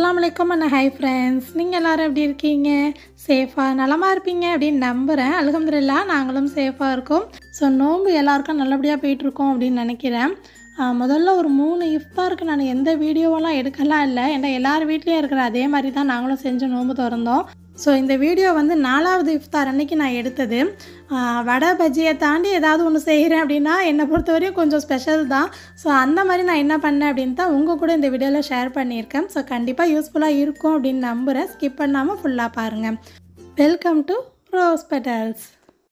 அஸ்லாம் வலைக்கம் அண்ணா hi friends நீங்கள் எல்லோரும் எப்படி இருக்கீங்க சேஃபாக நலமாக இருப்பீங்க அப்படின்னு நம்புகிறேன் அல்ஹம்துலில்லா நாங்களும் சேஃபாக இருக்கோம் ஸோ நோன்பு எல்லாருக்கும் நல்லபடியாக போயிட்டுருக்கோம் அப்படின்னு நினைக்கிறேன் ஆஹ் முதல்ல ஒரு மூணு இஃப்தாருக்கு நான் எந்த வீடியோவெல்லாம் எடுக்கலாம் இல்லை ஏன்னா எல்லார் வீட்லேயும் இருக்கிற அதே மாதிரி தான் நாங்களும் செஞ்சு நோன்பு திறந்தோம் ஸோ இந்த வீடியோ வந்து நாலாவது இஃப்தார் அன்னைக்கு நான் எடுத்தது ஆஹ் வடை பஜ்ஜியை தாண்டி ஏதாவது ஒன்று செய்கிறேன் அப்படின்னா என்னை பொறுத்தவரையும் கொஞ்சம் ஸ்பெஷல் தான் ஸோ அந்த மாதிரி நான் என்ன பண்ணேன் அப்படின்னு தான் உங்கள் கூட இந்த வீடியோவில் ஷேர் பண்ணியிருக்கேன் ஸோ கண்டிப்பாக யூஸ்ஃபுல்லாக இருக்கும் அப்படின்னு நம்புகிறேன் ஸ்கிப் பண்ணாமல் ஃபுல்லாக பாருங்கள் welcome to rose petals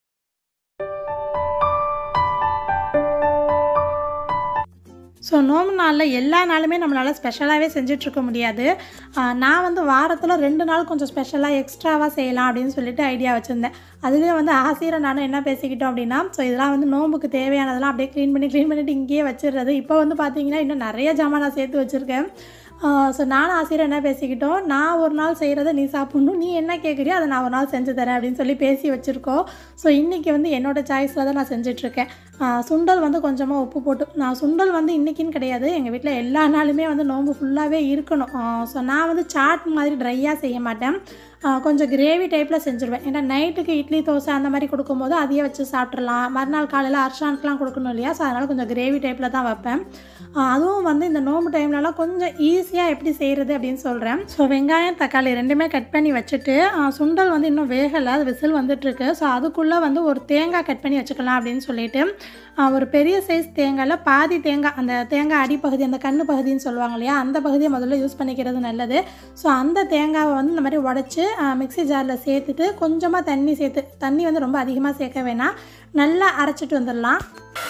so நோம்பு நாளில் எல்லா நாளுமே நம்மளால் ஸ்பெஷலாகவே செஞ்சிட்ருக்க முடியாது ஆஹ் நான் வந்து வாரத்தில் ரெண்டு நாள் கொஞ்சம் ஸ்பெஷலாக எக்ஸ்ட்ராவாக செய்யலாம் அப்படின்னு சொல்லிட்டு ஐடியா வச்சுருந்தேன் அதுலேயே வந்து ஆசிரியரை நானும் என்ன பேசிக்கிட்டோம் அப்படின்னா ஸோ இதெல்லாம் வந்து நோம்புக்கு தேவையானதெல்லாம் அப்படியே க்ளீன் பண்ணி க்ளீன் பண்ணிவிட்டு இங்கேயே வச்சிடுறது இப்போ வந்து பார்த்தீங்கன்னா இன்னும் நிறைய ஜாமான் நான் சேர்த்து வச்சுருக்கேன் ஸோ நானும் ஆசிரியர் என்ன பேசிக்கிட்டோம் நான் ஒரு நாள் செய்கிறத நீ சாப்பிட்ணும் நீ என்ன கேட்குறியோ அதை நான் ஒரு நாள் செஞ்சு தரேன் அப்படின்னு சொல்லி பேசி வச்சுருக்கோம் ஸோ இன்றைக்கி வந்து என்னோடய சாய்ஸில் தான் நான் செஞ்சிட்ருக்கேன் சுண்டல் வந்து கொஞ்சமாக உப்பு போட்டு நான் சுண்டல் வந்து இன்றைக்கின்னு கிடையாது எங்கள் வீட்டில் எல்லா நாளுமே வந்து நோம்பு ஃபுல்லாகவே இருக்கணும் ஸோ நான் வந்து சாட் மாதிரி ட்ரையாக செய்ய மாட்டேன் ஆஹ் கொஞ்சம் கிரேவி டைப்பில் செஞ்சுருவேன் ஏன்னா நைட்டுக்கு இட்லி தோசை அந்த மாதிரி கொடுக்கும்போது அதையே வச்சு சாப்பிட்றலாம் மறுநாள் காலையில் அர்ஷானுக்குலாம் கொடுக்கணும் இல்லையா ஸோ அதனால் கொஞ்சம் கிரேவி டைப்பில் தான் வைப்பேன் ஆஹ் அதுவும் வந்து இந்த நோம்பு டைம்லலாம் கொஞ்சம் ஈஸியாக எப்படி செய்கிறது அப்படின்னு சொல்கிறேன் ஸோ வெங்காயம் தக்காளி ரெண்டுமே கட் பண்ணி வச்சுட்டு ஆஹ் சுண்டல் வந்து இன்னும் வேகலை அது விசில் வந்துட்டுருக்கு ஸோ அதுக்குள்ளே வந்து ஒரு தேங்காய் கட் பண்ணி வச்சுக்கலாம் அப்படின்னு சொல்லிட்டு ஆஹ் ஒரு பெரிய சைஸ் தேங்காயில் பாதி தேங்காய் அந்த தேங்காய் அடிப்பகுதி அந்த கண்ணு பகுதின்னு சொல்லுவாங்க இல்லையா அந்த பகுதியை முதல்ல யூஸ் பண்ணிக்கிறது நல்லது ஸோ அந்த தேங்காவை வந்து இந்த மாதிரி உடச்சி மிக்ஸி ஜாரில் சேர்த்துட்டு கொஞ்சமாக தண்ணி சேர்த்து தண்ணி வந்து ரொம்ப அதிகமாக சேர்க்க வேணாம் நல்லா அரைச்சிட்டு வந்துடலாம்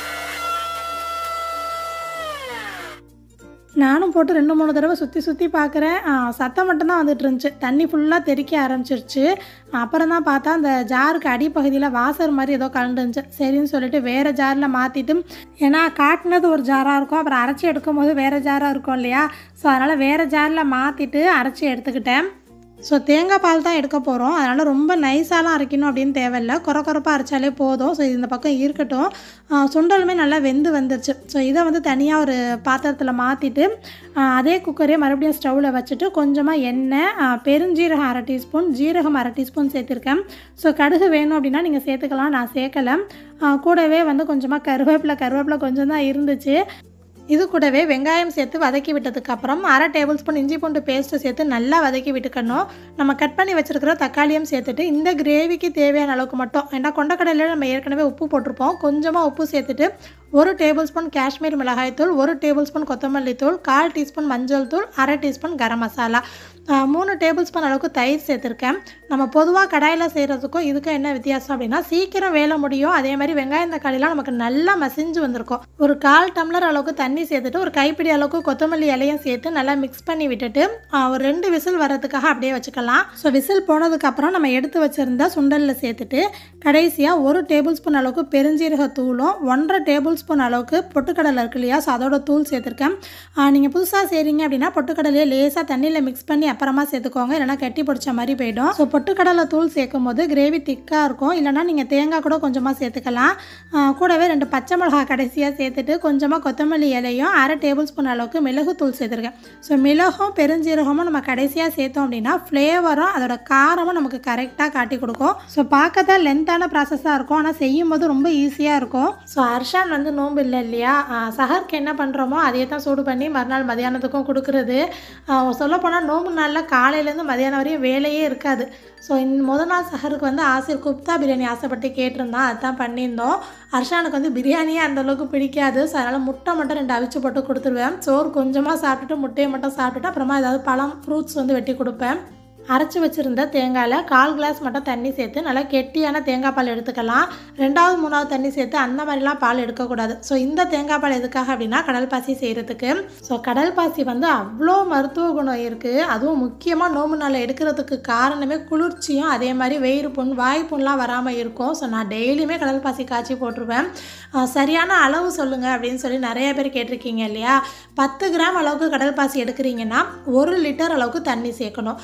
நானும் போட்டு ரெண்டு மூணு தடவை சுற்றி சுற்றி பார்க்குறேன் சத்தம் மட்டும்தான் வந்துட்டு இருந்துச்சு தண்ணி ஃபுல்லாக தெறிக்க ஆரம்பிச்சிருச்சு அப்புறம் தான் பார்த்தா அந்த ஜாருக்கு அடிப்பகுதியில் வாசர் மாதிரி ஏதோ கலந்துருந்துச்சு சரின்னு சொல்லிட்டு வேறு ஜாரில் மாற்றிட்டு ஏன்னா காட்டினது ஒரு ஜாராக இருக்கும் அப்புறம் அரைச்சி எடுக்கும் போது வேறு ஜாராக இருக்கும் இல்லையா ஸோ அதனால் வேறு ஜாரில் மாற்றிட்டு அரைச்சி எடுத்துக்கிட்டேன் ஸோ தேங்காய் பால் தான் எடுக்க போகிறோம் அதனால் ரொம்ப நைஸாலாம் அரைக்கணும் அப்படின்னு தேவையில்ல குறை குறைப்பாக அரைச்சாலே போதும் ஸோ இந்த பக்கம் இருக்கட்டும் ஆ, சுண்டலுமே நல்லா வெந்து வந்துருச்சு ஸோ இதை வந்து தனியாக ஒரு பாத்திரத்தில் மாற்றிட்டு அதே குக்கரே மறுபடியும் ஸ்டவ்வில் வச்சுட்டு கொஞ்சமாக எண்ணெய் ஆ, பெருஞ்சீரகம் அரை டீஸ்பூன் ஜீரகம் அரை டீஸ்பூன் சேர்த்துருக்கேன் ஸோ கடுகு வேணும் அப்படின்னா நீங்கள் சேர்த்துக்கலாம் நான் சேர்க்கலை ஆ, கூடவே வந்து கொஞ்சமாக கருவேப்பிலை கருவேப்பிலை கொஞ்சம் தான் இருந்துச்சு இது கூடவே வெங்காயம் சேர்த்து வதக்கி விட்டதுக்கு அப்புறம் அரை டேபிள் ஸ்பூன் இஞ்சி பூண்டு பேஸ்ட்டு சேர்த்து நல்லா வதக்கி விட்டுக்கணும் நம்ம கட் பண்ணி வச்சிருக்கிற தக்காளியும் சேர்த்துட்டு இந்த கிரேவிக்கு தேவையான அளவுக்கு மட்டும் ஏன்னா கொண்டக்கடலையில் நம்ம ஏற்கனவே உப்பு போட்டிருப்போம் கொஞ்சமாக உப்பு சேர்த்துட்டு ஒரு டேபிள் ஸ்பூன் காஷ்மீர் மிளகாய்த்தூள் ஒரு டேபிள் ஸ்பூன் கொத்தமல்லி தூள் கால் டீஸ்பூன் மஞ்சள் தூள் அரை டீஸ்பூன் கரம் மசாலா ஆஹ் மூணு டேபிள் ஸ்பூன் அளவுக்கு தயிர் சேர்த்துருக்கேன் நம்ம பொதுவாக கடாயில் செய்கிறதுக்கும் இதுக்கும் என்ன வித்தியாசம் அப்படின்னா சீக்கிரம் வேலை முடியும் அதே மாதிரி வெங்காயம் தக்காளிலாம் நமக்கு நல்லா மசிஞ்சு வந்திருக்கும் ஒரு கால் டம்ளர் அளவுக்கு தண்ணி சேர்த்துட்டு ஒரு கைப்பிடி அளவுக்கு கொத்தமல்லி இலையும் சேர்த்து நல்லா மிக்ஸ் பண்ணி விட்டுட்டு ஆஹ் ஒரு ரெண்டு விசில் வர்றதுக்காக அப்படியே வச்சுக்கலாம் ஸோ விசில் போனதுக்கப்புறம் நம்ம எடுத்து வச்சுருந்த சுண்டலில் சேர்த்துட்டு கடைசியாக ஒரு டேபிள் ஸ்பூன் அளவுக்கு பெருஞ்சீரக தூளும் ஒன்றரை டேபிள் ஸ்பூன் அளவுக்கு பொட்டுக்கடலை இருக்கு இல்லையா ஸோ அதோட தூள் சேர்த்துருக்கேன் நீங்கள் புதுசாக செய்கிறீங்க அப்படின்னா பொட்டுக்கடலையை லேசாக தண்ணியில் மிக்ஸ் பண்ணி அப்புறமா சேர்த்துக்கோங்க இல்லைனா கட்டி பிடிச்ச மாதிரி போயிடும் ஸோ பொட்டுக்கடலை தூள் சேர்க்கும் போது கிரேவி திக்காக இருக்கும் இல்லைனா நீங்கள் தேங்காய் கூட கொஞ்சமாக சேர்த்துக்கலாம் ஆ, கூடவே ரெண்டு பச்சை மிளகா கடைசியாக சேர்த்துட்டு கொஞ்சமாக கொத்தமல்லி இலையும் அரை டேபிள் ஸ்பூன் அளவுக்கு மிளகு தூள் சேர்த்துருக்கேன் ஸோ மிளகும் பெருஞ்சீரகமும் நம்ம கடைசியாக சேர்த்தோம் அப்படின்னா ஃப்ளேவரும் அதோட காரமும் நமக்கு கரெக்டாக காட்டி கொடுக்கும் ஸோ பார்க்க தான் லென்த்தான ப்ராசஸாக இருக்கும் ஆனால் செய்யும் போது ரொம்ப ஈஸியாக இருக்கும் ஸோ அர்ஷான் வந்து நோன்பு இல்லை இல்லையா ஆ, சஹருக்கு என்ன பண்ணுறோமோ அதையே தான் சூடு பண்ணி மறுநாள் மதியானத்துக்கும் கொடுக்குறது சொல்லப்போனால் நோம்பு நாளில் காலையிலேருந்து மதியானம் வரையும் வேலையே இருக்காது ஸோ இந்த முத நாள் சஹருக்கு வந்து ஆசிர் குப்தா பிரியாணி ஆசைப்பட்டு கேட்டிருந்தான் அதுதான் பண்ணியிருந்தோம் அர்ஷானுக்கு வந்து பிரியாணியே அந்த அளவுக்கு பிடிக்காது ஸோ அதனால் முட்டை மட்டும் ரெண்டு அவிச்சு போட்டு கொடுத்துருவேன் சோறு கொஞ்சமாக சாப்பிட்டுட்டு முட்டையை மட்டும் சாப்பிட்டுட்டு அப்புறமா ஏதாவது பழம் ஃப்ரூட்ஸ் வந்து வெட்டி கொடுப்பேன் அரைச்சி வச்சுருந்த தேங்காயில் கால் கிளாஸ் மட்டும் தண்ணி சேர்த்து நல்லா கெட்டியான தேங்காய் பால் எடுத்துக்கலாம் ரெண்டாவது மூணாவது தண்ணி சேர்த்து அந்த மாதிரிலாம் பால் எடுக்கக்கூடாது ஸோ இந்த தேங்காய் பால் எதுக்காக அப்படின்னா கடல் பாசி செய்கிறதுக்கு ஸோ கடல் பாசி வந்து அவ்வளோ மருத்துவ குணம் இருக்குது அதுவும் முக்கியமாக நோம்பு நாளில் எடுக்கிறதுக்கு காரணமே குளிர்ச்சியும் அதே மாதிரி வயிறு புண் வாய் புண்லாம் வராமல் இருக்கும் ஸோ நான் டெய்லியுமே கடல் பாசி காய்ச்சி போட்டுருவேன் ஆஹ் சரியான அளவு சொல்லுங்கள் அப்படின்னு சொல்லி நிறைய பேர் கேட்டிருக்கீங்க இல்லையா பத்து கிராம் அளவுக்கு கடல் பாசி எடுக்கிறீங்கன்னா ஒரு லிட்டர் அளவுக்கு தண்ணி சேர்க்கணும் அது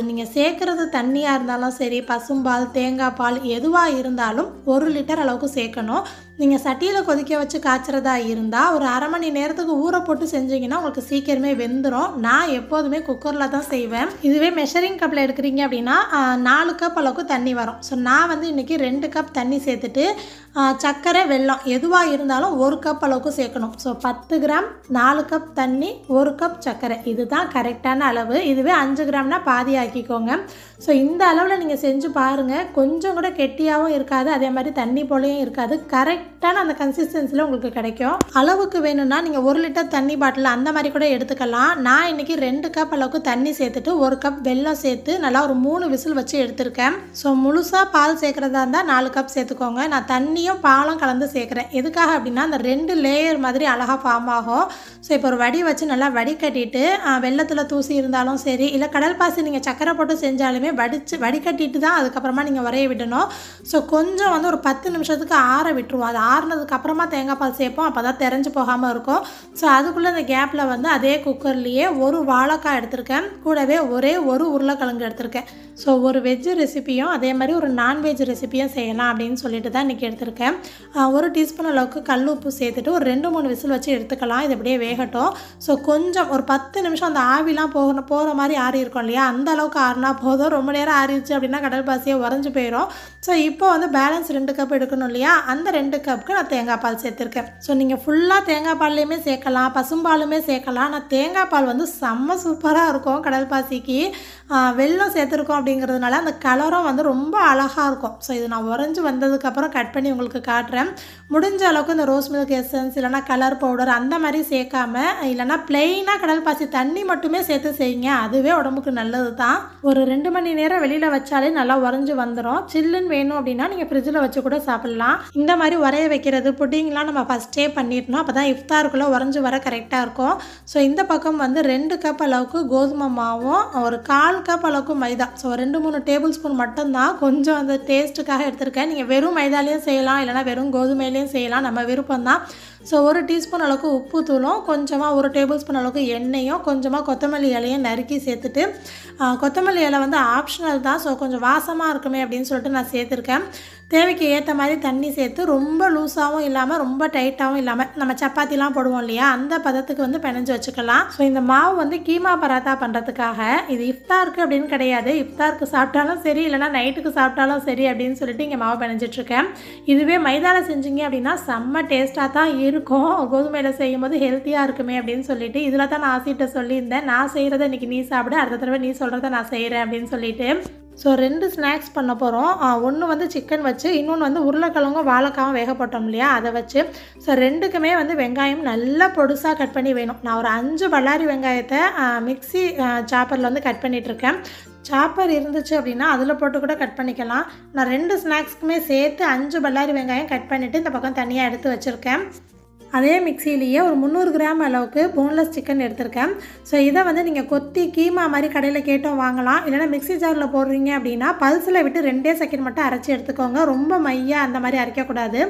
நீங்கள் சேர்க்குறது தண்ணியாக இருந்தாலும் சரி பசும்பால் தேங்காய் பால் எதுவாக இருந்தாலும் ஒரு லிட்டர் அளவுக்கு சேர்க்கணும் நீங்கள் சட்டியில் கொதிக்க வச்சு காய்ச்சறதா இருந்தால் ஒரு அரை மணி நேரத்துக்கு ஊற போட்டு செஞ்சீங்கன்னா உங்களுக்கு சீக்கிரமே வெந்துடும் நான் எப்போதுமே குக்கரில் தான் செய்வேன் இதுவே மெஷரிங் கப்பில் எடுக்கிறீங்க அப்படின்னா ஆ, நாலு கப் அளவுக்கு தண்ணி வரும் ஸோ நான் வந்து இன்றைக்கி ரெண்டு கப் தண்ணி சேர்த்துட்டு ஆ, சர்க்கரை வெல்லம் எதுவாக இருந்தாலும் ஒரு கப் அளவுக்கு சேர்க்கணும் ஸோ பத்து கிராம் நாலு கப் தண்ணி ஒரு கப் சர்க்கரை இதுதான் கரெக்டான அளவு இதுவே அஞ்சு கிராம்னா பாதி ஆக்கிக்கோங்க ஸோ இந்த அளவில் நீங்கள் செஞ்சு பாருங்கள் கொஞ்சம் கூட கெட்டியாகவும் இருக்காது அதே மாதிரி தண்ணி போலையும் இருக்காது கரெக்டான அந்த கன்சிஸ்டன்சியில் உங்களுக்கு கிடைக்கும் அளவுக்கு வேணும்னா நீங்கள் ஒரு லிட்டர் தண்ணி பாட்டில் அந்த மாதிரி கூட எடுத்துக்கலாம் நான் இன்றைக்கி ரெண்டு கப் அளவுக்கு தண்ணி சேர்த்துட்டு ஒரு கப் வெல்லம் சேர்த்து நல்லா ஒரு மூணு விசில் வச்சு எடுத்திருக்கேன் ஸோ முழுசாக பால் சேர்க்குறதா இருந்தால் நாலு கப் சேர்த்துக்கோங்க நான் தண்ணியும் பாலும் கலந்து சேர்க்குறேன் எதுக்காக அப்படின்னா அந்த ரெண்டு லேயர் மாதிரி அழகாக ஃபார்ம் ஆகும் ஸோ இப்போ ஒரு வடி வச்சு நல்லா வடிகட்டிட்டு வெள்ளத்தில் தூசி இருந்தாலும் சரி இல்லை கடல் பாசி நீங்கள் சக்கரை போட்டு செஞ்சாலுமே வடிச்சு வடிகட்டிட்டு தான் அதுக்கப்புறமா நீங்கள் வரைய விடணும் ஸோ கொஞ்சம் வந்து ஒரு பத்து நிமிஷத்துக்கு ஆற விட்டுருவோம் அது ஆறுனதுக்கு அப்புறமா தேங்காய் பால் சேர்ப்போம் அப்போ தான் தெரிஞ்சு போகாமல் இருக்கும் ஸோ அதுக்குள்ளே இந்த கேப்பில் வந்து அதே குக்கர்லேயே ஒரு வாழைக்காய் எடுத்திருக்கேன் கூடவே ஒரே ஒரு உருளைக்கிழங்கு எடுத்திருக்கேன் ஸோ ஒரு வெஜ் ரெசிபியும் அதே மாதிரி ஒரு நான்வெஜ் ரெசிபியும் செய்யலாம் அப்படின்னு சொல்லிட்டு தான் இன்றைக்கி எடுத்திருக்கேன் ஆஹ் ஒரு டீஸ்பூன் அளவுக்கு கல் உப்பு சேர்த்துட்டு ஒரு ரெண்டு மூணு விசில் வச்சு எடுத்துக்கலாம் இது அப்படியே வேகட்டும் ஸோ கொஞ்சம் ஒரு பத்து நிமிஷம் அந்த ஆவிலாம் போகணும் போகிற மாதிரி ஆறி இருக்கும் இல்லையா அந்த அளவுக்கு ஆறினா போதும் ரொம்ப நேரம் ஆறிடுச்சு அப்படின்னா கடல் பாசியே உறைஞ்சு போயிடும் ஸோ இப்போ வந்து பேலன்ஸ் ரெண்டு கப் எடுக்கணும் இல்லையா அந்த ரெண்டு கப்புக்கு நான் தேங்காய் பால் சேர்த்துருக்கேன் ஸோ நீங்கள் ஃபுல்லாக தேங்காய் பால்லையுமே சேர்க்கலாம் பசும்பாலுமே சேர்க்கலாம் நான் தேங்காய் பால் வந்து செம்ம சூப்பராக இருக்கும் கடல் பாசிக்கு ஆஹ் வெல்லம் சேர்த்துருக்கோம் அப்படிங்கிறதுனால அந்த கலரும் வந்து ரொம்ப அழகாக இருக்கும் ஸோ இது நான் உறைஞ்சி வந்ததுக்கப்புறம் கட் பண்ணி உங்களுக்கு காட்டுறேன் முடிஞ்ச அளவுக்கு இந்த ரோஸ் மில்க் எசன்ஸ் இல்லைனா கலர் பவுடர் அந்த மாதிரி சேர்க்காம இல்லைனா பிளெயினாக கடல் பாசி தண்ணி மட்டுமே சேர்த்து செய்யுங்க அதுவே உடம்புக்கு நல்லது தான் ஒரு ரெண்டு மணி நேரம் வெளியில் வச்சாலே நல்லா உறைஞ்சி வந்துடும் சில்லுன்னு வேணும் அப்படின்னா நீங்கள் ஃப்ரிட்ஜில் வச்சு கூட சாப்பிட்லாம் இந்த மாதிரி உரைய வைக்கிறது புட்டிங்லாம் நம்ம ஃபஸ்ட்டே பண்ணிடணும் அப்போ தான் இஃப்தாருக்குள்ளே உறைஞ்சி வர கரெக்டாக இருக்கும் ஸோ இந்த பக்கம் வந்து ரெண்டு கப் அளவுக்கு கோதுமை மாவும் ஒரு கால் கப் அளவுக்கு மைதா ஸோ ரெண்டு மூணு டேபிள் ஸ்பூன் மட்டும்தான் கொஞ்சம் அந்த டேஸ்ட்டுக்காக எடுத்திருக்கேன் நீங்கள் வெறும் மைதாலையும் செய்யலாம் இல்லைனா வெறும் கோதுமையிலையும் செய்யலாம் நம்ம விருப்பம் தான் ஸோ ஒரு டீஸ்பூன் அளவுக்கு உப்பு தூளும் கொஞ்சமாக ஒரு டேபிள் ஸ்பூன் அளவுக்கு எண்ணெயும் கொஞ்சமாக கொத்தமல்லி இலையும் நறுக்கி சேர்த்துட்டு ஆ, கொத்தமல்லி இலை வந்து ஆப்ஷனல் தான் ஸோ கொஞ்சம் வாசமாக இருக்குமே அப்படின்னு சொல்லிட்டு நான் சேர்த்துருக்கேன் தேவைக்கு ஏற்ற மாதிரி தண்ணி சேர்த்து ரொம்ப லூஸாகவும் இல்லாமல் ரொம்ப டைட்டாகவும் இல்லாமல் நம்ம சப்பாத்திலாம் போடுவோம் இல்லையா அந்த பதத்துக்கு வந்து பிணைஞ்சு வச்சுக்கலாம் ஸோ இந்த மாவு வந்து கீமா பராத்தா பண்ணுறதுக்காக இது இஃப்தாருக்கு அப்படின்னு கிடையாது இஃப்தாருக்கு சாப்பிட்டாலும் சரி இல்லைனா நைட்டுக்கு சாப்பிட்டாலும் சரி அப்படின்னு சொல்லிட்டு இங்கே மாவு பிணைஞ்சிட்ருக்கேன் இதுவே மைதாவில் செஞ்சீங்க அப்படின்னா செம்ம டேஸ்ட்டாக தான் இருக்கும் கோதுமையில் செய்யும் போது ஹெல்த்தியாக இருக்குமே அப்படின்னு சொல்லிட்டு இதில் தான் நான் ஆசிட்ட சொல்லியிருந்தேன் நான் செய்கிறத இன்றைக்கி நீ சாப்பிடு அடுத்த தடவை நீ சொல்கிறத நான் செய்கிறேன் அப்படின்னு சொல்லிட்டு ஸோ ரெண்டு ஸ்நாக்ஸ் பண்ண போகிறோம் ஒன்று வந்து சிக்கன் வச்சு இன்னொன்று வந்து உருளைக்கிழங்கும் வாழைக்காவும் வேக போட்டோம் இல்லையா அதை வச்சு ஸோ ரெண்டுக்குமே வந்து வெங்காயம் நல்லா பொடுசாக கட் பண்ணி வேணும் நான் ஒரு அஞ்சு பல்லாரி வெங்காயத்தை மிக்ஸி சாப்பரில் வந்து கட் பண்ணிகிட்ருக்கேன் சாப்பர் இருந்துச்சு அப்படின்னா அதில் போட்டு கூட கட் பண்ணிக்கலாம் நான் ரெண்டு ஸ்நாக்ஸ்க்குமே சேர்த்து அஞ்சு பல்லாரி வெங்காயம் கட் பண்ணிவிட்டு இந்த பக்கம் தனியாக எடுத்து வச்சுருக்கேன் அதே மிக்சிலேயே ஒரு முந்நூறு கிராம் அளவுக்கு போன்லெஸ் சிக்கன் எடுத்திருக்கேன் ஸோ இதை வந்து நீங்கள் கொத்தி கீமா மாதிரி கடையில் கேட்டோம் வாங்கலாம் இல்லைனா மிக்ஸி ஜாரில் போடுறீங்க அப்படின்னா பல்ஸில் விட்டு ரெண்டே செகண்ட் மட்டும் அரைச்சி எடுத்துக்கோங்க ரொம்ப மையாக அந்த மாதிரி அரைக்கக்கூடாது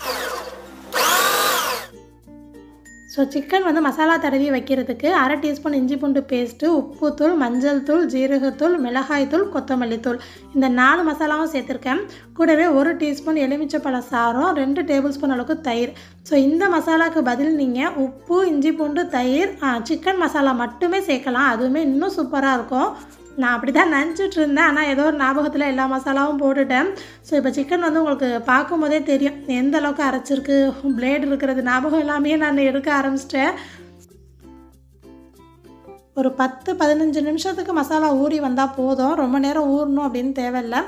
ஸோ சிக்கன் வந்து மசாலா தடவி வைக்கிறதுக்கு அரை டீஸ்பூன் இஞ்சி பூண்டு பேஸ்ட்டு உப்புத்தூள் மஞ்சள் தூள் ஜீரகத்தூள் மிளகாய்த்தூள் கொத்தமல்லி தூள் இந்த நாலு மசாலாவும் சேர்த்துருக்கேன் கூடவே ஒரு டீஸ்பூன் எலுமிச்சப்பழ சாரம் ரெண்டு டேபிள் ஸ்பூன் அளவுக்கு தயிர் ஸோ இந்த மசாலாவுக்கு பதில் நீங்கள் உப்பு இஞ்சி பூண்டு தயிர் சிக்கன் மசாலா மட்டுமே சேர்க்கலாம் அதுவுமே இன்னும் சூப்பராக இருக்கும் நான் அப்படி தான் நினச்சிட்டு இருந்தேன் ஆனால் ஏதோ ஒரு ஞாபகத்தில் எல்லா மசாலாவும் போட்டுட்டேன் ஸோ இப்போ சிக்கன் வந்து உங்களுக்கு பார்க்கும்போதே தெரியும் எந்த அளவுக்கு அரைச்சிருக்கு பிளேடு இருக்கிறது ஞாபகம் எல்லாமே நான் எடுக்க ஆரம்பிச்சிட்டேன் ஒரு பத்து பதினஞ்சு நிமிஷத்துக்கு மசாலா ஊறி வந்தால் போதும் ரொம்ப நேரம் ஊறணும் அப்படின்னு தேவையில்லை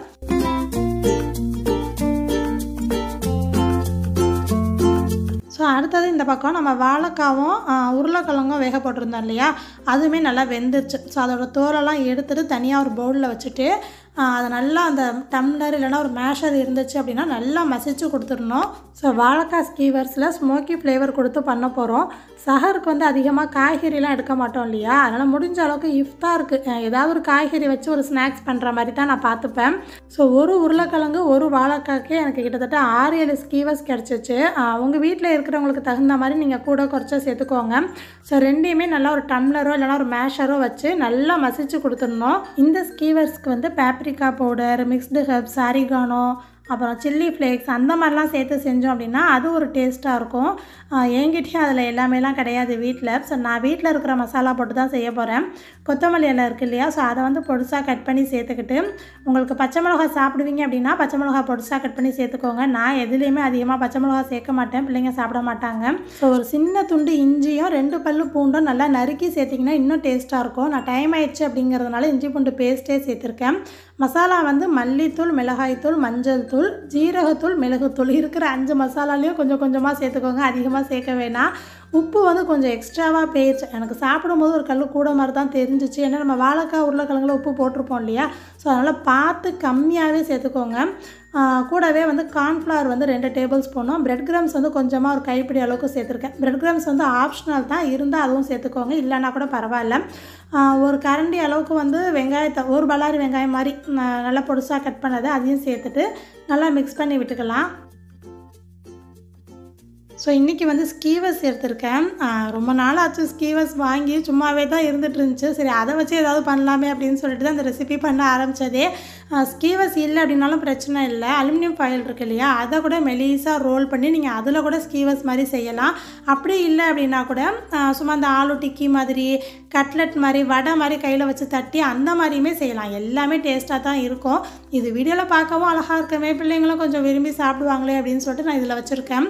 ஸோ அடுத்தது இந்த பக்கம் நம்ம வாழைக்காவும் ஆ, உருளைக்கிழங்கும் வேக போட்டிருந்தோம் இல்லையா அதுவுமே நல்லா வெந்துருச்சு ஸோ அதோட தோலெல்லாம் எடுத்துட்டு தனியாக ஒரு பவுலில் வச்சுட்டு அதை நல்லா அந்த டம்ளர் இல்லைன்னா ஒரு மேஷர் இருந்துச்சு அப்படின்னா நல்லா மசிச்சு கொடுத்துடணும் ஸோ வாழைக்காய் ஸ்கீவர்ஸில் ஸ்மோக்கி ஃப்ளேவர் கொடுத்து பண்ண போகிறோம் சஹருக்கு வந்து அதிகமாக காய்கறிலாம் எடுக்க மாட்டோம் இல்லையா அதனால் முடிஞ்ச அளவுக்கு இஃப்தாருக்கு அஹ், ஏதாவது ஒரு காய்கறி வச்சு ஒரு ஸ்நாக்ஸ் பண்ணுற மாதிரி தான் நான் பார்த்துப்பேன் ஸோ ஒரு உருளைக்கிழங்கு ஒரு வாழைக்காய்க்கே எனக்கு கிட்டத்தட்ட ஆறு ஏழு ஸ்கீவர்ஸ் கிடச்சிச்சு உங்கள் வீட்டில் இருக்கிறவங்களுக்கு தகுந்த மாதிரி நீங்கள் கூட குறைச்சா சேர்த்துக்கோங்க ஸோ ரெண்டையுமே நல்லா ஒரு டம்ளரோ இல்லைனா ஒரு மேஷரோ வச்சு நல்லா மசிச்சு கொடுத்துடணும் இந்த ஸ்கீவர்ஸ்க்கு வந்து paprika powder mixed herbs oregano அப்புறம் சில்லி ஃப்ளேக்ஸ் அந்த மாதிரிலாம் சேர்த்து செஞ்சோம் அப்படின்னா அது ஒரு டேஸ்ட்டாக இருக்கும் ஆஹ் என்கிட்டயும் அதில் எல்லாமேலாம் கிடையாது வீட்டில் ஸோ நான் வீட்டில் இருக்கிற மசாலா போட்டு தான் செய்ய போகிறேன் கொத்தமல்லி இலை இருக்கு இல்லையா ஸோ அதை வந்து பொடிசாக கட் பண்ணி சேர்த்துக்கிட்டு உங்களுக்கு பச்சை மிளகா சாப்பிடுவீங்க அப்படின்னா பச்சை மிளகா பொடிசாக கட் பண்ணி சேர்த்துக்கோங்க நான் எதுலேயுமே அதிகமாக பச்சை மிளகா சேர்க்க மாட்டேன் பிள்ளைங்க சாப்பிட மாட்டாங்க ஸோ ஒரு சின்ன துண்டு இஞ்சியும் ரெண்டு பல்லு பூண்டும் நல்லா நறுக்கி சேர்த்திங்கன்னா இன்னும் டேஸ்ட்டாக இருக்கும் நான் டைம் ஆயிடுச்சு அப்படிங்கிறதுனால இஞ்சி பூண்டு பேஸ்ட்டே சேர்த்துருக்கேன் மசாலா வந்து மல்லித்தூள் மிளகாய்த்தூள் மஞ்சள் தூள் ஜீரகத்தூள் மிளகுத்தூள் இருக்கிற அஞ்சு மசாலாலையும் கொஞ்சம் கொஞ்சமாக சேர்த்துக்கோங்க அதிகமாக சேர்க்க வேணாம் உப்பு வந்து கொஞ்சம் எக்ஸ்ட்ராவாக பேச்சு எனக்கு சாப்பிடும்போது ஒரு கல் கூட மாதிரி தான் தெரிஞ்சிச்சு ஏன்னா நம்ம வாழைக்காய் உருளைக்கிழங்குல உப்பு போட்டிருப்போம் இல்லையா ஸோ அதனால் பார்த்து கம்மியாகவே சேர்த்துக்கோங்க ஆஹ் கூடவே வந்து கார்ன்ஃப்ளவர் வந்து ரெண்டு டேபிள் ஸ்பூனும் பிரெட் கிராம்ஸ் வந்து கொஞ்சமாக ஒரு கைப்பிடி அளவுக்கு சேர்த்துருக்கேன் பிரெட் கிராம்ஸ் வந்து ஆப்ஷனல் தான் இருந்தால் அதுவும் சேர்த்துக்கோங்க இல்லைன்னா கூட பரவாயில்ல ஆஹ் ஒரு கரண்டி அளவுக்கு வந்து வெங்காயத்தை ஒரு பல்லாரி வெங்காயம் மாதிரி ந- நல்லா பொடுசாக கட் பண்ணதை அதையும் சேர்த்துட்டு நல்லா மிக்ஸ் பண்ணி விட்டுக்கலாம் ஸோ இன்றைக்கி வந்து ஸ்கீவர்ஸ் எடுத்திருக்கேன் ஆஹ் ரொம்ப நாள் ஆச்சு ஸ்கீவர்ஸ் வாங்கி சும்மாவே தான் இருந்துட்டு இருந்துச்சு சரி அதை வச்சு ஏதாவது பண்ணலாமே அப்படின்னு சொல்லிட்டு தான் இந்த ரெசிபி பண்ண ஆரம்பித்ததே ஸ்கீவர்ஸ் இல்லை அப்படின்னாலும் பிரச்சனை இல்லை அலுமினியம் ஃபாயில் இருக்கு இல்லையா அதை கூட மெலிசாக ரோல் பண்ணி நீங்கள் அதில் கூட ஸ்கீவர்ஸ் மாதிரி செய்யலாம் அப்படி இல்லை அப்படின்னா கூட ஆஹ் சும்மா அந்த ஆலு டிக்கி மாதிரி கட்லெட் மாதிரி வடை மாதிரி கையில் வச்சு தட்டி அந்த மாதிரியுமே செய்யலாம் எல்லாமே டேஸ்ட்டாக தான் இருக்கும் இது வீடியோவில் பார்க்கவும் அழகாக இருக்கவே பிள்ளைங்களும் கொஞ்சம் விரும்பி சாப்பிடுவாங்களே அப்படின்னு சொல்லிட்டு நான் இதில் வச்சுருக்கேன்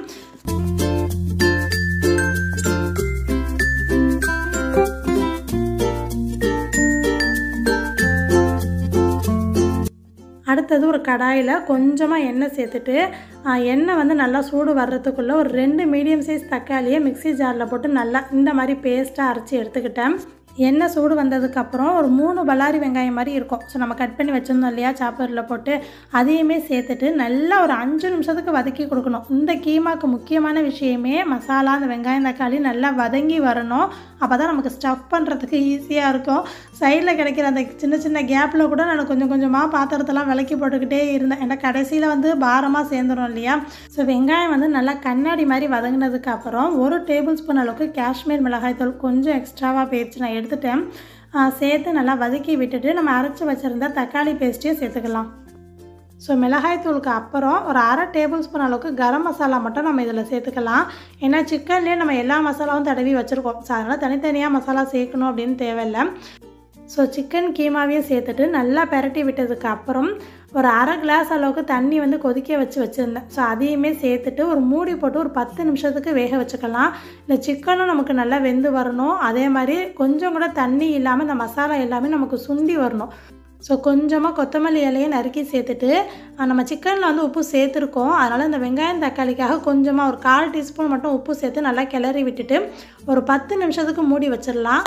அடுத்தது ஒரு கடாயில் கொஞ்சமாக எண்ணெய் சேர்த்துட்டு ஆ, எண்ணெய் வந்து நல்லா சூடு வர்றதுக்குள்ளே ஒரு ரெண்டு மீடியம் சைஸ் தக்காளியை மிக்ஸி ஜாரில் போட்டு நல்லா இந்த மாதிரி பேஸ்ட்டாக அரைச்சி எடுத்துக்கிட்டேன் எண்ணெய் சூடு வந்ததுக்கப்புறம் ஒரு மூணு பல்லாரி வெங்காயம் மாதிரி இருக்கும் ஸோ நம்ம கட் பண்ணி வச்சுருந்தோம் இல்லையா சாப்பரில் போட்டு அதையுமே சேர்த்துட்டு நல்லா ஒரு அஞ்சு நிமிஷத்துக்கு வதக்கி கொடுக்கணும் இந்த கீமாக்கு முக்கியமான விஷயமே மசாலா அந்த வெங்காயம் தக்காளி நல்லா வதங்கி வரணும் அப்போ தான் நமக்கு ஸ்டஃப் பண்ணுறதுக்கு ஈஸியாக இருக்கும் சைடில் கிடைக்கிற அந்த சின்ன சின்ன கேப்பில் கூட நான் கொஞ்சம் கொஞ்சமாக பாத்திரத்தெல்லாம் விளக்கி போட்டுக்கிட்டே இருந்தேன் ஏன்னா கடைசியில் வந்து பாரமாக சேர்ந்துடும் இல்லையா ஸோ வெங்காயம் வந்து நல்லா கண்ணாடி மாதிரி வதங்கினதுக்கு அப்புறம் ஒரு டேபிள் ஸ்பூன் அளவுக்கு காஷ்மீர் மிளகாய் தூள் கொஞ்சம் எக்ஸ்ட்ராவாக போயிடுச்சு நான் எடுத்துட்டேன் ஆ, சேர்த்து நல்லா வதக்கி விட்டுட்டு நம்ம அரைச்சி வச்சுருந்த தக்காளி பேஸ்ட்டையும் சேர்த்துக்கலாம் ஸோ மிளகாய்த்தூளுக்கு அப்புறம் ஒரு அரை டேபிள் ஸ்பூன் அளவுக்கு கரம் மசாலா மட்டும் நம்ம இதில் சேர்த்துக்கலாம் ஏன்னா சிக்கன்லேயே நம்ம எல்லா மசாலாவும் தடவி வச்சுருக்கோம் ஸோ அதனால் தனித்தனியாக மசாலா சேர்க்கணும் அப்படின்னு தேவையில்லை ஸோ சிக்கன் கீமாவையும் சேர்த்துட்டு நல்லா பெரட்டி விட்டதுக்கு அப்புறம் ஒரு அரை கிளாஸ் அளவுக்கு தண்ணி வந்து கொதிக்க வச்சு வச்சுருந்தேன் ஸோ அதையுமே சேர்த்துட்டு ஒரு மூடி போட்டு ஒரு பத்து நிமிஷத்துக்கு வேக வச்சுக்கலாம் இந்த சிக்கனும் நமக்கு நல்லா வெந்து வரணும் அதே மாதிரி கொஞ்சம் கூட தண்ணி இல்லாமல் இந்த மசாலா எல்லாமே நமக்கு சுண்டி வரணும் ஸோ கொஞ்சமாக கொத்தமல்லி இலையை நறுக்கி சேர்த்துட்டு அஹ், நம்ம சிக்கனில் வந்து உப்பு சேர்த்துருக்கோம் அதனால் இந்த வெங்காயம் தக்காளிக்காக கொஞ்சமாக ஒரு கால் டீஸ்பூன் மட்டும் உப்பு சேர்த்து நல்லா கிளறி விட்டுட்டு ஒரு பத்து நிமிஷத்துக்கு மூடி வச்சிடலாம்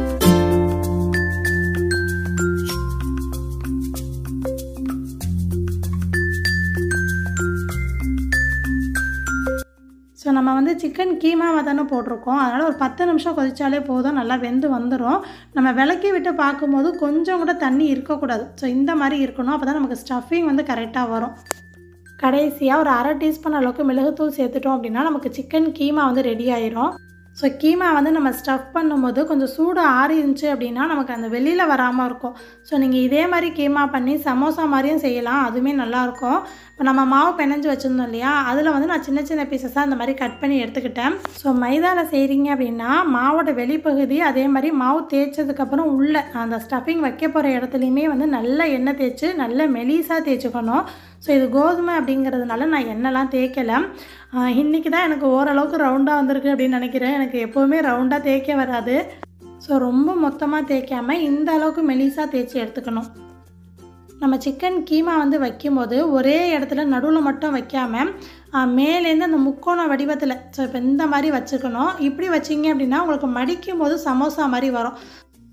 ஸோ நம்ம வந்து சிக்கன் கீமாவை தானே போட்டிருக்கோம் அதனால் ஒரு பத்து நிமிஷம் கொதிச்சாலே போதும் நல்லா வெந்து வந்துடும் நம்ம விளக்கி விட்டு பார்க்கும்போது கொஞ்சம் கூட தண்ணி இருக்கக்கூடாது ஸோ இந்த மாதிரி இருக்கணும் அப்போ தான் நமக்கு ஸ்டஃபிங் வந்து கரெக்டாக வரும் கடைசியாக ஒரு அரை டீஸ்பூன் அளவுக்கு மிளகுத்தூள் சேர்த்துட்டோம் அப்படின்னா நமக்கு சிக்கன் கீமா வந்து ரெடி ஆயிரும் ஸோ கீமா வந்து நம்ம ஸ்டஃப் பண்ணும்போது கொஞ்சம் சூடு ஆறி இருந்துச்சு அப்படின்னா நமக்கு அந்த வெளியில் வராமல் இருக்கும் ஸோ நீங்கள் இதே மாதிரி கீமா பண்ணி சமோசா மாதிரியும் செய்யலாம் அதுவுமே நல்லாயிருக்கும் இப்போ நம்ம மாவு பிணைஞ்சு வச்சுருந்தோம் இல்லையா அதில் வந்து நான் சின்ன சின்ன பீசஸாக அந்த மாதிரி கட் பண்ணி எடுத்துக்கிட்டேன் ஸோ மைதாவில் செய்கிறீங்க அப்படின்னா மாவோட வெளிப்பகுதி அதே மாதிரி மாவு தேய்ச்சதுக்கப்புறம் உள்ள அந்த ஸ்டஃபிங் வைக்க போகிற இடத்துலையுமே வந்து நல்ல எண்ணெய் தேய்ச்சி நல்ல மெலிசாக தேய்ச்சிக்கணும் ஸோ இது கோதுமை அப்படிங்கிறதுனால நான் எண்ணெய்லாம் தேய்க்கலை இன்றைக்கி தான் எனக்கு ஓரளவுக்கு ரவுண்டாக வந்திருக்கு அப்படின்னு நினைக்கிறேன் எனக்கு எப்போவுமே ரவுண்டாக தேய்க்க வராது ஸோ ரொம்ப மொத்தமாக தேய்க்காமல் இந்த அளவுக்கு மெலிசாக தேய்ச்சி எடுத்துக்கணும் நம்ம சிக்கன் கீமா வந்து வைக்கும்போது ஒரே இடத்துல நடுவில் மட்டும் வைக்காமல் மேலேருந்து அந்த முக்கோண வடிவத்தில் ஸோ இப்போ இந்த மாதிரி வச்சுக்கணும் இப்படி வச்சிங்க அப்படின்னா உங்களுக்கு மடிக்கும் போது சமோசா மாதிரி வரும்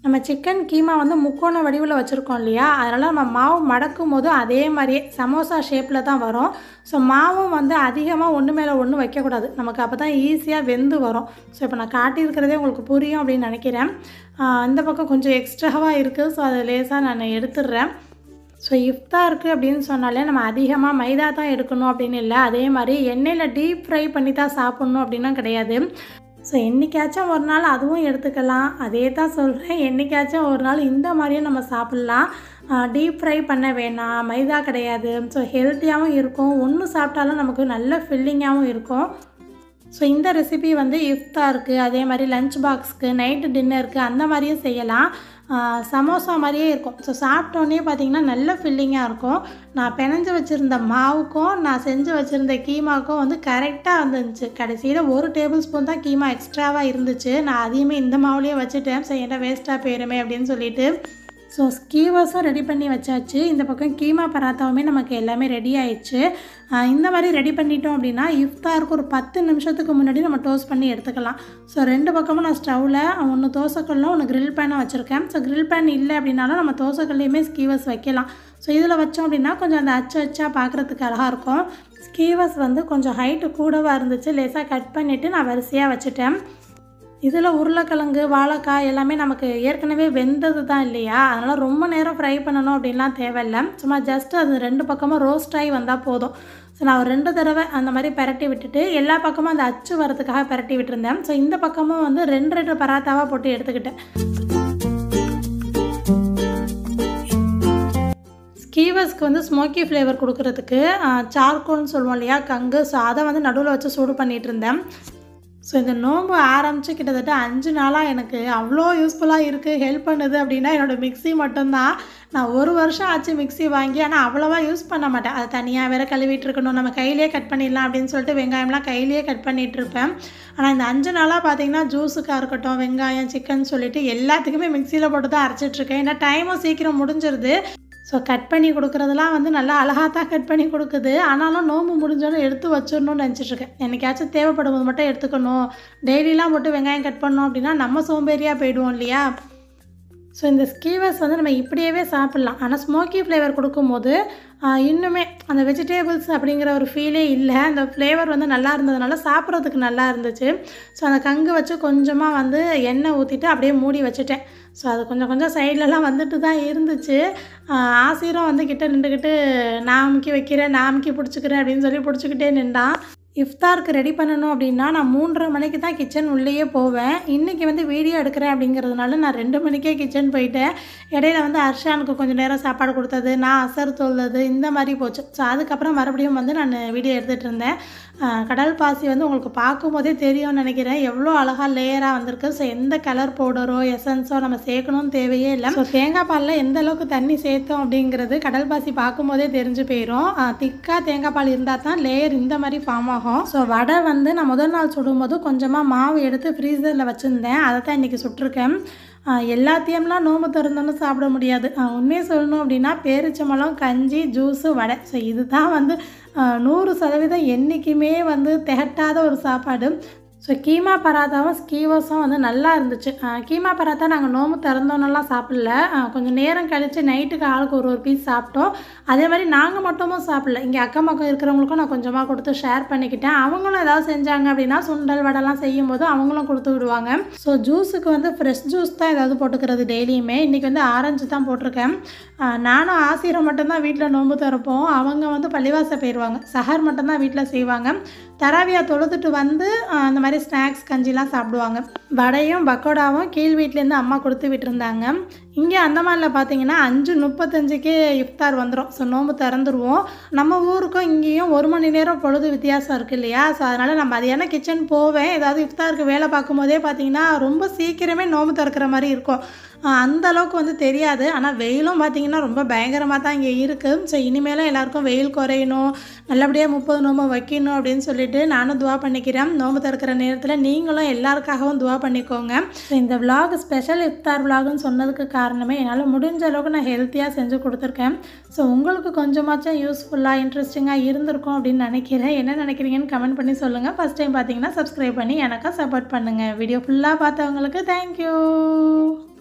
நம்ம சிக்கன் கீமா வந்து முக்கோண வடிவில் வச்சுருக்கோம் இல்லையா அதனால் நம்ம மாவு மடக்கும் போது அதே மாதிரியே சமோசா ஷேப்பில் தான் வரும் ஸோ மாவும் வந்து அதிகமாக ஒன்று மேலே ஒன்று வைக்கக்கூடாது நமக்கு அப்போ தான் ஈஸியாக வெந்து வரும் ஸோ இப்போ நான் காட்டியிருக்கிறதே உங்களுக்கு புரியும் அப்படின்னு நினைக்கிறேன் ஆஹ் இந்த பக்கம் கொஞ்சம் எக்ஸ்ட்ராவாக இருக்குது ஸோ அதை லேசாக நான் எடுத்துடுறேன் ஸோ இஃப்தாருக்கு அப்படின்னு சொன்னாலே நம்ம அதிகமாக மைதா தான் எடுக்கணும் அப்படின்னு இல்லை அதே மாதிரி எண்ணெயில் டீப் ஃப்ரை பண்ணி தான் சாப்பிட்ணும் அப்படின்னும் கிடையாது ஸோ என்றைக்காச்சும் ஒரு நாள் அதுவும் எடுத்துக்கலாம் அதே தான் சொல்கிறேன் என்றைக்காச்சும் ஒரு நாள் இந்த மாதிரியும் நம்ம சாப்பிட்லாம் டீப் ஃப்ரை பண்ண வேணாம் மைதா கிடையாது ஸோ ஹெல்த்தியாகவும் இருக்கும் ஒன்று சாப்பிட்டாலும் நமக்கு நல்ல ஃபில்லிங்காகவும் இருக்கும் ஸோ இந்த ரெசிபி வந்து இஃப்தாருக்கு அதே மாதிரி லஞ்ச் பாக்ஸ்க்கு நைட்டு டின்னருக்கு அந்த மாதிரியும் செய்யலாம் ஆஹ் சமோசா மாதிரியே இருக்கும் ஸோ சாப்பிட்டோன்னே பார்த்தீங்கன்னா நல்ல ஃபில்லிங்காக இருக்கும் நான் பிணைஞ்சு வச்சுருந்த மாவுக்கும் நான் செஞ்சு வச்சுருந்த கீமாவுக்கும் வந்து கரெக்டாக வந்துருந்துச்சு கடைசியில் ஒரு டேபிள் ஸ்பூன் தான் கீமா எக்ஸ்ட்ராவாக இருந்துச்சு நான் அதையுமே இந்த மாவுலேயே வச்சுட்டேன் ஸோ என்ன வேஸ்ட்டாக போயிருமே அப்படின்னு சொல்லிட்டு ஸோ ஸ்கீவர்ஸும் ரெடி பண்ணி வச்சாச்சு இந்த பக்கம் கீமா பராத்தாவுமே நமக்கு எல்லாமே ரெடி ஆயிடுச்சு ஆஹ் இந்த மாதிரி ரெடி பண்ணிட்டோம் அப்படின்னா இஃப்தாருக்கு ஒரு பத்து நிமிஷத்துக்கு முன்னாடி நம்ம டோஸ்ட் பண்ணி எடுத்துக்கலாம் ஸோ ரெண்டு பக்கமும் நான் ஸ்டவ்வில் ஒன்று தோசைக்கல்லும் ஒன்று grill பேனும் வச்சுருக்கேன் ஸோ grill பேன் இல்லை அப்படின்னாலும் நம்ம தோசைக்கல்லையுமே ஸ்கீவர்ஸ் வைக்கலாம் ஸோ இதில் வச்சோம் அப்படின்னா கொஞ்சம் அந்த அச்சு அச்சா பார்க்குறதுக்கு அழகாக இருக்கும் ஸ்கீவர்ஸ் வந்து கொஞ்சம் ஹைட்டு கூடவாக இருந்துச்சு லேசாக கட் பண்ணிவிட்டு நான் வரிசையாக வச்சுட்டேன் இதில் உருளைக்கிழங்கு வாழைக்காய் எல்லாமே நமக்கு ஏற்கனவே வெந்தது தான் இல்லையா அதனால் ரொம்ப நேரம் ஃப்ரை பண்ணணும் அப்படின்லாம் தேவையில்லை சும்மா ஜஸ்ட் அது ரெண்டு பக்கமும் ரோஸ்ட் ஆகி வந்தால் போதும் ஸோ நான் ஒரு ரெண்டு தடவை அந்த மாதிரி பரட்டி விட்டுட்டு எல்லா பக்கமும் அந்த அச்சு வரதுக்காக பரட்டி விட்டுருந்தேன் ஸோ இந்த பக்கமும் வந்து ரெண்டு ரெண்டு பராத்தாவாக போட்டு எடுத்துக்கிட்டேன் ஸ்கீவர்ஸ்க்கு வந்து ஸ்மோக்கி ஃப்ளேவர் கொடுக்கறதுக்கு சார்கோல்னு சொல்லுவோம் இல்லையா கங்கு ஸோ அதை வந்து நடுவில் வச்சு சூடு பண்ணிகிட்டு இருந்தேன் ஸோ இந்த நோன்பு ஆரம்பித்து கிட்டத்தட்ட அஞ்சு நாளாக எனக்கு அவ்வளோ யூஸ்ஃபுல்லாக இருக்குது ஹெல்ப் பண்ணுது அப்படின்னா என்னோடய மிக்ஸி மட்டும்தான் நான் ஒரு வருஷம் ஆச்சு மிக்ஸி வாங்கி ஆனால் அவ்வளோவா யூஸ் பண்ண மாட்டேன் அது தனியாக வேற கழுவிட்டு இருக்கணும் நம்ம கையிலேயே கட் பண்ணிடலாம் அப்படின்னு சொல்லிட்டு வெங்காயம்லாம் கையிலேயே கட் பண்ணிட்டு இருப்பேன் ஆனால் இந்த அஞ்சு நாளாக பார்த்தீங்கன்னா ஜூஸுக்காக இருக்கட்டும் வெங்காயம் சிக்கன் சொல்லிட்டு எல்லாத்துக்குமே மிக்சியில் போட்டு தான் அரைச்சிட்ருக்கேன் ஏன்னா டைமும் சீக்கிரம் முடிஞ்சிருது ஸோ கட் பண்ணி கொடுக்குறதெல்லாம் வந்து நல்லா அழகாக தான் கட் பண்ணி கொடுக்குது ஆனாலும் நோம்பு முடிஞ்சோன்னு எடுத்து வச்சிடணும்னு நினச்சிட்ருக்கேன் என்னைக்காச்சும் தேவைப்படும் போது மட்டும் எடுத்துக்கணும் டெய்லிலாம் போட்டு வெங்காயம் கட் பண்ணோம் அப்படின்னா நம்ம சோம்பேறியாக போயிடுவோம் இல்லையா ஸோ இந்த ஸ்கீவர்ஸ் வந்து நம்ம இப்படியே சாப்பிட்லாம் ஆனால் ஸ்மோக்கி ஃப்ளேவர் கொடுக்கும்போது ஆஹ், இன்னுமே அந்த வெஜிடேபிள்ஸ் அப்படிங்கிற ஒரு ஃபீலே இல்லை அந்த ஃப்ளேவர் வந்து நல்லா இருந்ததுனால சாப்பிட்றதுக்கு நல்லா இருந்துச்சு ஸோ அந்த கங்கு வச்சு கொஞ்சமாக வந்து எண்ணெய் ஊற்றிட்டு அப்படியே மூடி வச்சுட்டேன் ஸோ அது கொஞ்சம் கொஞ்சம் சைட்லலாம் வந்துட்டு தான் இருந்துச்சு ஆஹ், ஆசிரம் வந்து கிட்ட நின்றுக்கிட்டு நான் அமுக்கி வைக்கிறேன் நான் அமுக்கி பிடிச்சிக்கிறேன் அப்படின்னு சொல்லி பிடிச்சிக்கிட்டே நின்றான் இஃப்தாருக்கு ரெடி பண்ணணும் அப்படின்னா நான் மூன்றரை மணிக்கு தான் கிச்சன் உள்ளேயே போவேன் இன்றைக்கி வந்து வீடியோ எடுக்கிறேன் அப்படிங்கிறதுனால நான் ரெண்டு மணிக்கே கிச்சன் போயிட்டேன் இடையில வந்து அர்ஷானுக்கு கொஞ்சம் நேரம் சாப்பாடு கொடுத்தது நான் அசர் தொல்லது இந்த மாதிரி போச்சு ஸோ அதுக்கப்புறம் மறுபடியும் வந்து நான் வீடியோ எடுத்துகிட்டு இருந்தேன் ஆஹ் கடல் பாசி வந்து உங்களுக்கு பார்க்கும்போதே தெரியும்னு நினைக்கிறேன் எவ்வளோ அழகாக லேயராக வந்திருக்கு ஸோ எந்த கலர் பவுடரோ எசன்ஸோ நம்ம சேர்க்கணும்னு தேவையே இல்லை ஸோ தேங்காய் பாலில் எந்த அளவுக்கு தண்ணி சேர்த்தோம் அப்படிங்கிறது கடல் பாசி பார்க்கும்போதே தெரிஞ்சு போயிடும் திக்காக தேங்காய் பால் இருந்தால் தான் லேயர் இந்த மாதிரி ஃபார்ம் ஆகும் ஸோ வடை வந்து நான் முதல் நாள் சுடும்போது கொஞ்சமாக மாவு எடுத்து ஃப்ரீசரில் வச்சுருந்தேன் அதை தான் இன்றைக்கி சுட்டிருக்கேன் ஆஹ் எல்லாத்தையும்லாம் நோம்பு திறந்தோன்னு சாப்பிட முடியாது ஆஹ் உண்மையை சொல்லணும் அப்படின்னா பேரிச்சம்பழம் கஞ்சி ஜூஸு வடை ஸோ இதுதான் வந்து ஆஹ் நூறு சதவீதம் என்றைக்குமே வந்து திகட்டாத ஒரு சாப்பாடு ஸோ கீமா பராத்தாவும் ஸ்கீவர்ஸும் வந்து நல்லா இருந்துச்சு ஆஹ் கீமா பராத்தா நாங்கள் நோம்பு திறந்தோன்னெல்லாம் சாப்பிடல ஆஹ் கொஞ்சம் நேரம் கழித்து நைட்டுக்கு ஆளுக்கு ஒரு ஒரு பீஸ் சாப்பிட்டோம் அதே மாதிரி நாங்கள் மட்டுமும் சாப்பிடல இங்கே அக்கம் பக்கம் இருக்கிறவங்களுக்கும் நான் கொஞ்சமாக கொடுத்து ஷேர் பண்ணிக்கிட்டேன் அவங்களும் ஏதாவது செஞ்சாங்க அப்படின்னா சுண்டல் வடைலாம் செய்யும் போது அவங்களும் கொடுத்து விடுவாங்க ஸோ ஜூஸுக்கு வந்து ஃப்ரெஷ் ஜூஸ் தான் ஏதாவது போட்டுக்கிறது டெய்லியுமே இன்றைக்கி வந்து ஆரஞ்சு தான் போட்டிருக்கேன் ஆஹ் நானும் ஆசிரியர் மட்டும்தான் வீட்டில் நோன்பு திறப்போம் அவங்க வந்து பள்ளிவாசல் போயிடுவாங்க சஹர் மட்டும்தான் வீட்டில் செய்வாங்க தராவியா தொழுதுட்டு வந்து ஆஹ் இந்த மாதிரி ஸ்நாக்ஸ் கஞ்சிலாம் சாப்பிடுவாங்க வடையும் பக்கோடாவும் கீழ் வீட்டிலேருந்து அம்மா கொடுத்து விட்டுருந்தாங்க இங்கே அந்தமானில் பார்த்தீங்கன்னா அஞ்சு முப்பத்தஞ்சுக்கே இஃப்தார் வந்துடும் ஸோ நோன்பு திறந்துருவோம் நம்ம ஊருக்கும் இங்கேயும் ஒரு மணி நேரம் பொழுது வித்தியாசம் இருக்குது இல்லையா ஸோ அதனால் நான் மதியானம் கிச்சன் போவேன் ஏதாவது இஃப்தாருக்கு வேலை பார்க்கும்போதே பார்த்தீங்கன்னா ரொம்ப சீக்கிரமே நோன்பு திறக்கிற மாதிரி இருக்கும் ஆஹ் அந்த அளவுக்கு வந்து தெரியாது ஆனால் வெயிலும் பார்த்தீங்கன்னா ரொம்ப பயங்கரமாக தான் இங்கே இருக்குது ஸோ இனிமேலும் எல்லாருக்கும் வெயில் குறையணும் நல்லபடியாக முப்பது நோம்பு வைக்கணும் அப்படின்னு சொல்லிட்டு நானும் துவா பண்ணிக்கிறேன் நோம்பு திறக்கிற நேரத்தில் நீங்களும் எல்லாருக்காகவும் துவா பண்ணிக்கோங்க ஸோ இந்த vlog ஸ்பெஷல் இஃப்தார் vlogனு சொன்னதுக்கு காரணமே என்னால் முடிஞ்ச அளவுக்கு நான் ஹெல்த்தியாக செஞ்சு கொடுத்துருக்கேன் ஸோ உங்களுக்கு கொஞ்சமாச்சும் யூஸ்ஃபுல்லாக இன்ட்ரெஸ்டிங்காக இருந்திருக்கும் அப்படின்னு நினைக்கிறேன் என்ன நினைக்கிறீங்கன்னு கமெண்ட் பண்ணி சொல்லுங்கள் ஃபஸ்ட் டைம் பார்த்தீங்கன்னா சப்ஸ்கிரைப் பண்ணி எனக்கா சப்போர்ட் பண்ணுங்கள் வீடியோ ஃபுல்லாக பார்த்தவங்களுக்கு தேங்க்யூ